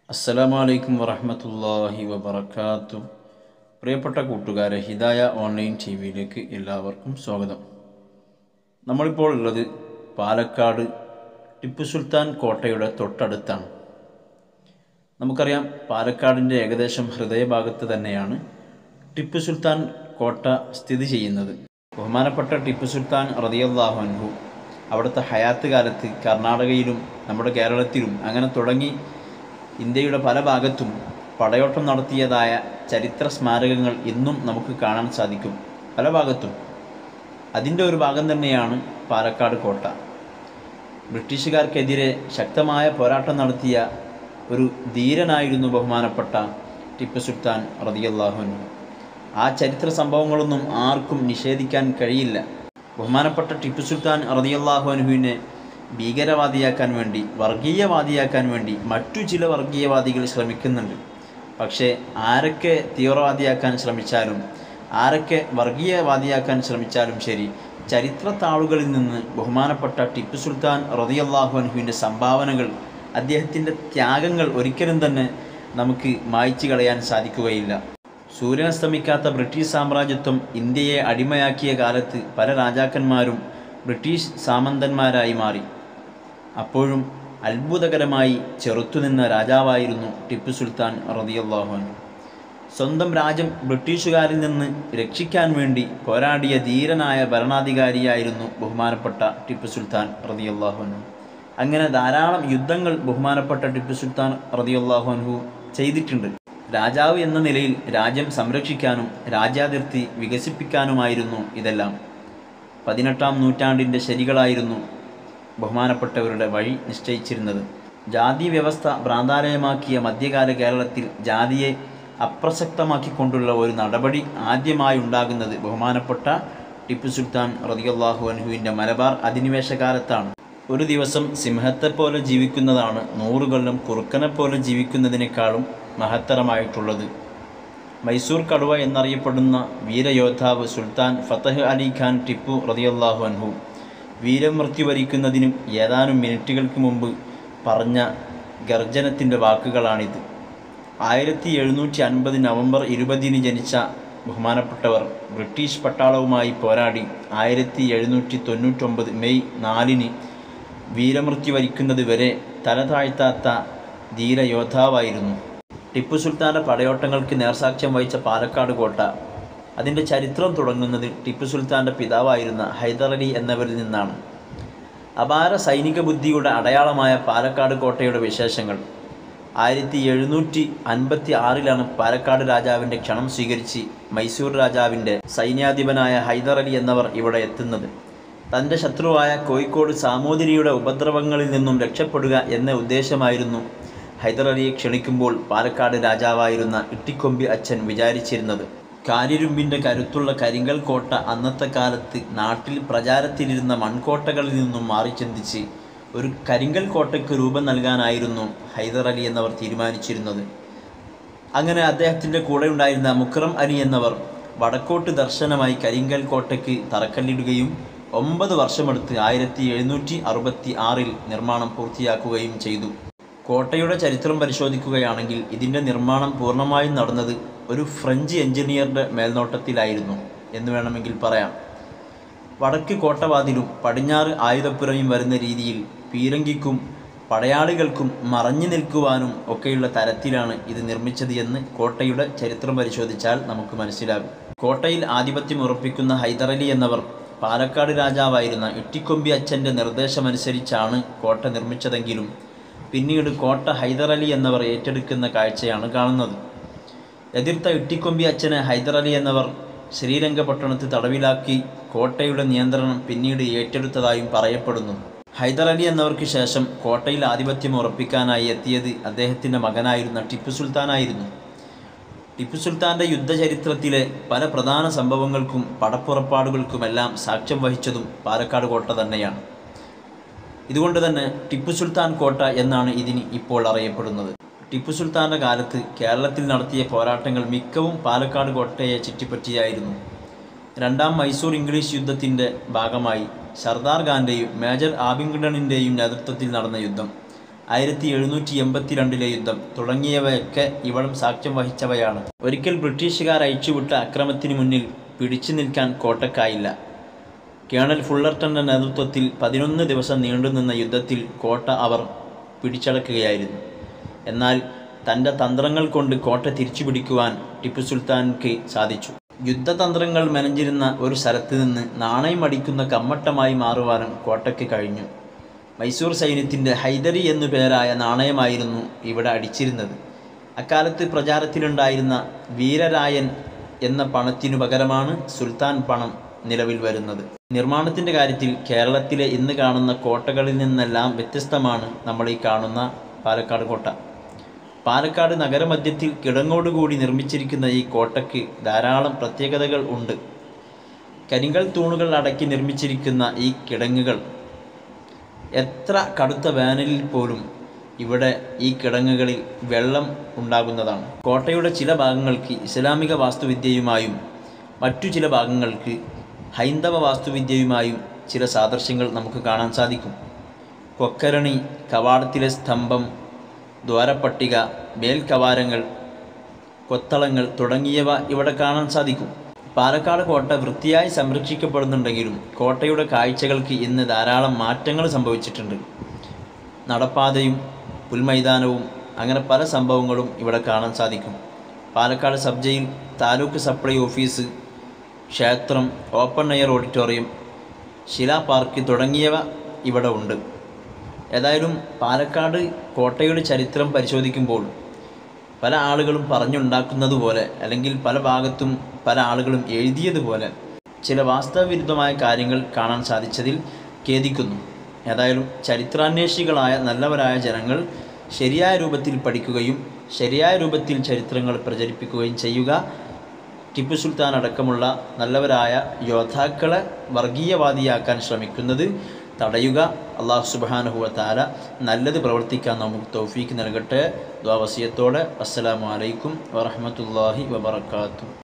അസ്സലാമു അലൈക്കും വറഹ്മത്തുള്ളാഹി വബറകാത്തു പ്രിയപ്പെട്ട കൂട്ടുകാരെ ഹിദായ ഓൺലൈൻ ടി വിയിലേക്ക് എല്ലാവർക്കും സ്വാഗതം നമ്മളിപ്പോൾ ഉള്ളത് പാലക്കാട് ടിപ്പു സുൽത്താൻ കോട്ടയുടെ തൊട്ടടുത്താണ് നമുക്കറിയാം പാലക്കാടിൻ്റെ ഏകദേശം ഹൃദയഭാഗത്ത് തന്നെയാണ് ടിപ്പു സുൽത്താൻ കോട്ട സ്ഥിതി ചെയ്യുന്നത് ബഹുമാനപ്പെട്ട ടിപ്പു സുൽത്താൻ റതിയല്ലാഹു അൻഹു അവിടുത്തെ ഹയാത്ത് കാലത്ത് കർണാടകയിലും നമ്മുടെ കേരളത്തിലും അങ്ങനെ തുടങ്ങി ഇന്ത്യയുടെ പല ഭാഗത്തും പടയോട്ടം നടത്തിയതായ ചരിത്ര സ്മാരകങ്ങൾ ഇന്നും നമുക്ക് കാണാൻ സാധിക്കും പല ഭാഗത്തും അതിൻ്റെ ഒരു ഭാഗം തന്നെയാണ് പാലക്കാട് കോട്ട ബ്രിട്ടീഷുകാർക്കെതിരെ ശക്തമായ പോരാട്ടം നടത്തിയ ഒരു ധീരനായിരുന്നു ബഹുമാനപ്പെട്ട ടിപ്പു സുൽത്താൻ റതിയല്ലാഹുനു ആ ചരിത്ര സംഭവങ്ങളൊന്നും ആർക്കും നിഷേധിക്കാൻ കഴിയില്ല ബഹുമാനപ്പെട്ട ടിപ്പു സുൽത്താൻ റതിയല്ലാഹുനുവിനെ ഭീകരവാദിയാക്കാൻ വേണ്ടി വർഗീയവാദിയാക്കാൻ വേണ്ടി മറ്റു ചില വർഗീയവാദികൾ ശ്രമിക്കുന്നുണ്ട് പക്ഷേ ആരൊക്കെ തീവ്രവാദിയാക്കാൻ ശ്രമിച്ചാലും ആരൊക്കെ വർഗീയവാദിയാക്കാൻ ശ്രമിച്ചാലും ശരി ചരിത്ര താളുകളിൽ നിന്ന് ബഹുമാനപ്പെട്ട ടിപ്പു സുൽത്താൻ റതിയല്ലാഹു അൻഹുവിൻ്റെ സംഭാവനകൾ അദ്ദേഹത്തിൻ്റെ ത്യാഗങ്ങൾ ഒരിക്കലും തന്നെ നമുക്ക് മായ്ച്ചു കളയാൻ സാധിക്കുകയില്ല സൂര്യനസ്തമിക്കാത്ത ബ്രിട്ടീഷ് സാമ്രാജ്യത്വം ഇന്ത്യയെ അടിമയാക്കിയ കാലത്ത് പല രാജാക്കന്മാരും ബ്രിട്ടീഷ് സാമന്തന്മാരായി മാറി അപ്പോഴും അത്ഭുതകരമായി ചെറുത്തുനിന്ന രാജാവായിരുന്നു ടിപ്പു സുൽത്താൻ റതിയല്ലാഹുൻ സ്വന്തം രാജ്യം ബ്രിട്ടീഷുകാരിൽ നിന്ന് രക്ഷിക്കാൻ വേണ്ടി പോരാടിയ ധീരനായ ഭരണാധികാരിയായിരുന്നു ബഹുമാനപ്പെട്ട ടിപ്പു സുൽത്താൻ റതിയല്ലാഹുൻ അങ്ങനെ ധാരാളം യുദ്ധങ്ങൾ ബഹുമാനപ്പെട്ട ടിപ്പു സുൽത്താൻ റതിയല്ലാഹുൻഹു ചെയ്തിട്ടുണ്ട് രാജാവ് എന്ന നിലയിൽ രാജ്യം സംരക്ഷിക്കാനും രാജ്യാതിർത്തി വികസിപ്പിക്കാനുമായിരുന്നു ഇതെല്ലാം പതിനെട്ടാം നൂറ്റാണ്ടിൻ്റെ ശരികളായിരുന്നു ബഹുമാനപ്പെട്ടവരുടെ വഴി നിശ്ചയിച്ചിരുന്നത് ജാതി വ്യവസ്ഥ ഭ്രാന്താലയമാക്കിയ മധ്യകാല കേരളത്തിൽ ജാതിയെ അപ്രസക്തമാക്കിക്കൊണ്ടുള്ള ഒരു നടപടി ആദ്യമായി ഉണ്ടാകുന്നത് ബഹുമാനപ്പെട്ട ടിപ്പു സുൽത്താൻ റതിയല്ലാഹു അൻഹുവിൻ്റെ മലബാർ അധിനിവേശ കാലത്താണ് ഒരു ദിവസം സിംഹത്തെപ്പോലെ ജീവിക്കുന്നതാണ് നൂറ് കൊല്ലം കുറുക്കനെപ്പോലെ ജീവിക്കുന്നതിനേക്കാളും മഹത്തരമായിട്ടുള്ളത് മൈസൂർ കടുവ എന്നറിയപ്പെടുന്ന വീരയോദ്ധാവ് സുൽത്താൻ ഫതഹ് അലി ഖാൻ ടിപ്പു റതിയല്ലാഹു അൻഹു വീരമൃത്യു വരിക്കുന്നതിനും ഏതാനും മിനിറ്റുകൾക്ക് മുമ്പ് പറഞ്ഞ ഗർജനത്തിൻ്റെ വാക്കുകളാണിത് ആയിരത്തി എഴുന്നൂറ്റി അൻപത് നവംബർ ഇരുപതിന് ജനിച്ച ബഹുമാനപ്പെട്ടവർ ബ്രിട്ടീഷ് പട്ടാളവുമായി പോരാടി ആയിരത്തി എഴുന്നൂറ്റി തൊണ്ണൂറ്റൊമ്പത് മെയ് നാലിന് വീരമൃത്യു വരിക്കുന്നത് വരെ തല താഴ്ത്താത്ത ധീരയോദ്ധാവായിരുന്നു ടിപ്പു സുൽത്താൻ്റെ പടയോട്ടങ്ങൾക്ക് നേർസാക്ഷ്യം വഹിച്ച പാലക്കാട് കോട്ട അതിൻ്റെ ചരിത്രം തുടങ്ങുന്നത് ടിപ്പു സുൽത്താൻ്റെ പിതാവായിരുന്ന ഹൈദർ അലി എന്നവരിൽ നിന്നാണ് അപാര സൈനിക ബുദ്ധിയുടെ അടയാളമായ പാലക്കാട് കോട്ടയുടെ വിശേഷങ്ങൾ ആയിരത്തി എഴുന്നൂറ്റി അൻപത്തി ആറിലാണ് പാലക്കാട് രാജാവിൻ്റെ ക്ഷണം സ്വീകരിച്ച് മൈസൂർ രാജാവിൻ്റെ സൈന്യാധിപനായ ഹൈദർ അലി എന്നവർ ഇവിടെ എത്തുന്നത് തൻ്റെ ശത്രുവായ കോഴിക്കോട് സാമൂതിരിയുടെ ഉപദ്രവങ്ങളിൽ നിന്നും രക്ഷപ്പെടുക എന്ന ഉദ്ദേശമായിരുന്നു ഹൈദർ അലിയെ ക്ഷണിക്കുമ്പോൾ പാലക്കാട് രാജാവായിരുന്ന ഇട്ടിക്കൊമ്പി അച്ഛൻ വിചാരിച്ചിരുന്നത് കാരിരുമ്പിൻ്റെ കരുത്തുള്ള കരിങ്കൽ കോട്ട അന്നത്തെ കാലത്ത് നാട്ടിൽ പ്രചാരത്തിലിരുന്ന മൺകോട്ടകളിൽ നിന്നും മാറി ചിന്തിച്ച് ഒരു കരിങ്കൽ കോട്ടയ്ക്ക് രൂപം നൽകാനായിരുന്നു ഹൈദർ അലി എന്നവർ തീരുമാനിച്ചിരുന്നത് അങ്ങനെ അദ്ദേഹത്തിൻ്റെ കൂടെ ഉണ്ടായിരുന്ന മുക്രം അലി എന്നവർ വടക്കോട്ട് ദർശനമായി കരിങ്കൽ കോട്ടയ്ക്ക് തറക്കല്ലിടുകയും ഒമ്പത് വർഷമെടുത്ത് ആയിരത്തി എഴുന്നൂറ്റി അറുപത്തി ആറിൽ നിർമ്മാണം പൂർത്തിയാക്കുകയും ചെയ്തു കോട്ടയുടെ ചരിത്രം പരിശോധിക്കുകയാണെങ്കിൽ ഇതിൻ്റെ നിർമ്മാണം പൂർണ്ണമായും നടന്നത് ഒരു ഫ്രഞ്ച് എഞ്ചിനീയറുടെ മേൽനോട്ടത്തിലായിരുന്നു എന്ന് വേണമെങ്കിൽ പറയാം വടക്ക് കോട്ടവാതിലും പടിഞ്ഞാറ് ആയുധപ്പുറയും വരുന്ന രീതിയിൽ പീരങ്കിക്കും പടയാളികൾക്കും മറഞ്ഞു നിൽക്കുവാനും ഒക്കെയുള്ള തരത്തിലാണ് ഇത് നിർമ്മിച്ചത് എന്ന് കോട്ടയുടെ ചരിത്രം പരിശോധിച്ചാൽ നമുക്ക് മനസ്സിലാകും കോട്ടയിൽ ആധിപത്യം ഉറപ്പിക്കുന്ന ഹൈദരലി എന്നവർ പാലക്കാട് രാജാവായിരുന്ന ഇട്ടിക്കൊമ്പി അച്ഛൻ്റെ നിർദ്ദേശമനുസരിച്ചാണ് കോട്ട നിർമ്മിച്ചതെങ്കിലും പിന്നീട് കോട്ട ഹൈദർ അലി എന്നവർ ഏറ്റെടുക്കുന്ന കാഴ്ചയാണ് കാണുന്നത് എതിർത്ത ഇട്ടിക്കൊമ്പി അച്ഛനെ ഹൈദർ അലി എന്നവർ ശ്രീരംഗപട്ടണത്ത് തടവിലാക്കി കോട്ടയുടെ നിയന്ത്രണം പിന്നീട് ഏറ്റെടുത്തതായും പറയപ്പെടുന്നു ഹൈദർ അലി എന്നവർക്ക് ശേഷം കോട്ടയിൽ ആധിപത്യം ഉറപ്പിക്കാനായി എത്തിയത് അദ്ദേഹത്തിൻ്റെ മകനായിരുന്ന ടിപ്പു സുൽത്താനായിരുന്നു ടിപ്പു സുൽത്താൻ്റെ യുദ്ധചരിത്രത്തിലെ പല പ്രധാന സംഭവങ്ങൾക്കും പടപ്പുറപ്പാടുകൾക്കുമെല്ലാം സാക്ഷ്യം വഹിച്ചതും പാലക്കാട് കോട്ട തന്നെയാണ് ഇതുകൊണ്ട് തന്നെ ടിപ്പു സുൽത്താൻ കോട്ട എന്നാണ് ഇതിന് ഇപ്പോൾ അറിയപ്പെടുന്നത് ടിപ്പു സുൽത്താൻ്റെ കാലത്ത് കേരളത്തിൽ നടത്തിയ പോരാട്ടങ്ങൾ മിക്കവും പാലക്കാട് കോട്ടയെ ചുറ്റിപ്പറ്റിയായിരുന്നു രണ്ടാം മൈസൂർ ഇംഗ്ലീഷ് യുദ്ധത്തിൻ്റെ ഭാഗമായി സർദാർ ഖാൻ്റെയും മേജർ ആബിംഗ്ടണിൻ്റെയും നേതൃത്വത്തിൽ നടന്ന യുദ്ധം ആയിരത്തി എഴുന്നൂറ്റി എൺപത്തിരണ്ടിലെ യുദ്ധം തുടങ്ങിയവയൊക്കെ ഇവിടം സാക്ഷ്യം വഹിച്ചവയാണ് ഒരിക്കൽ ബ്രിട്ടീഷുകാർ അയച്ചുവിട്ട അക്രമത്തിന് മുന്നിൽ പിടിച്ചു നിൽക്കാൻ കോട്ടക്കായില്ല കേണൽ ഫുള്ളർട്ടൻ്റെ നേതൃത്വത്തിൽ പതിനൊന്ന് ദിവസം നീണ്ടുനിന്ന യുദ്ധത്തിൽ കോട്ട അവർ പിടിച്ചടക്കുകയായിരുന്നു എന്നാൽ തൻ്റെ തന്ത്രങ്ങൾ കൊണ്ട് കോട്ട തിരിച്ചു പിടിക്കുവാൻ ടിപ്പു സുൽത്താൻക്ക് സാധിച്ചു യുദ്ധതന്ത്രങ്ങൾ മെനഞ്ഞിരുന്ന ഒരു സ്ഥലത്ത് നിന്ന് നാണയം അടിക്കുന്ന കമ്മട്ടമായി മാറുവാനും കോട്ടയ്ക്ക് കഴിഞ്ഞു മൈസൂർ സൈന്യത്തിൻ്റെ ഹൈദരി എന്നു പേരായ നാണയമായിരുന്നു ഇവിടെ അടിച്ചിരുന്നത് അക്കാലത്ത് പ്രചാരത്തിലുണ്ടായിരുന്ന വീരരായൻ എന്ന പണത്തിനു പകരമാണ് സുൽത്താൻ പണം നിലവിൽ വരുന്നത് നിർമ്മാണത്തിൻ്റെ കാര്യത്തിൽ കേരളത്തിലെ ഇന്ന് കാണുന്ന കോട്ടകളിൽ നിന്നെല്ലാം വ്യത്യസ്തമാണ് നമ്മൾ ഈ കാണുന്ന പാലക്കാട് കോട്ട പാലക്കാട് നഗരമധ്യത്തിൽ കിടങ്ങോടുകൂടി നിർമ്മിച്ചിരിക്കുന്ന ഈ കോട്ടയ്ക്ക് ധാരാളം പ്രത്യേകതകൾ ഉണ്ട് കരിങ്കൽ തൂണുകൾ അടക്കി നിർമ്മിച്ചിരിക്കുന്ന ഈ കിടങ്ങുകൾ എത്ര കടുത്ത വേനലിൽ പോലും ഇവിടെ ഈ കിടങ്ങുകളിൽ വെള്ളം ഉണ്ടാകുന്നതാണ് കോട്ടയുടെ ചില ഭാഗങ്ങൾക്ക് ഇസ്ലാമിക വാസ്തുവിദ്യയുമായും മറ്റു ചില ഭാഗങ്ങൾക്ക് ഹൈന്ദവ വാസ്തുവിദ്യയുമായും ചില സാദൃശ്യങ്ങൾ നമുക്ക് കാണാൻ സാധിക്കും കൊക്കരണി കവാടത്തിലെ സ്തംഭം ദ്വാരപ്പട്ടിക മേൽക്കവാരങ്ങൾ കൊത്തളങ്ങൾ തുടങ്ങിയവ ഇവിടെ കാണാൻ സാധിക്കും പാലക്കാട് കോട്ട വൃത്തിയായി സംരക്ഷിക്കപ്പെടുന്നുണ്ടെങ്കിലും കോട്ടയുടെ കാഴ്ചകൾക്ക് ഇന്ന് ധാരാളം മാറ്റങ്ങൾ സംഭവിച്ചിട്ടുണ്ട് നടപ്പാതയും പുൽമൈതാനവും അങ്ങനെ പല സംഭവങ്ങളും ഇവിടെ കാണാൻ സാധിക്കും Palakkad sub jail taluk supply office ക്ഷേത്രം ഓപ്പൺ എയർ ഓഡിറ്റോറിയം ശിലാ പാർക്ക് തുടങ്ങിയവ ഇവിടെ ഉണ്ട് ഏതായാലും പാലക്കാട് കോട്ടയുടെ ചരിത്രം പരിശോധിക്കുമ്പോൾ പല ആളുകളും പറഞ്ഞുണ്ടാക്കുന്നത് പോലെ അല്ലെങ്കിൽ പല ഭാഗത്തും പല ആളുകളും എഴുതിയതുപോലെ ചില വാസ്തവവിരുദ്ധമായ കാര്യങ്ങൾ കാണാൻ സാധിച്ചതിൽ ഖേദിക്കുന്നു ഏതായാലും ചരിത്രാന്വേഷികളായ നല്ലവരായ ജനങ്ങൾ ശരിയായ രൂപത്തിൽ പഠിക്കുകയും ശരിയായ രൂപത്തിൽ ചരിത്രങ്ങൾ പ്രചരിപ്പിക്കുകയും ചെയ്യുക ടിപ്പു സുൽത്താൻ അടക്കമുള്ള നല്ലവരായ യോദ്ധാക്കളെ വർഗീയവാദിയാക്കാൻ ശ്രമിക്കുന്നത് തടയുക അള്ളാഹു സുബാനുഹുവ താല നല്ലത് പ്രവർത്തിക്കാൻ നമുക്ക് തൗഫീക്ക് നൽകട്ടെ ദ്വാവസിയത്തോടെ അസ്സലാമു അലൈക്കും വറഹമത്തല്ലാഹി വബർക്കാത്തു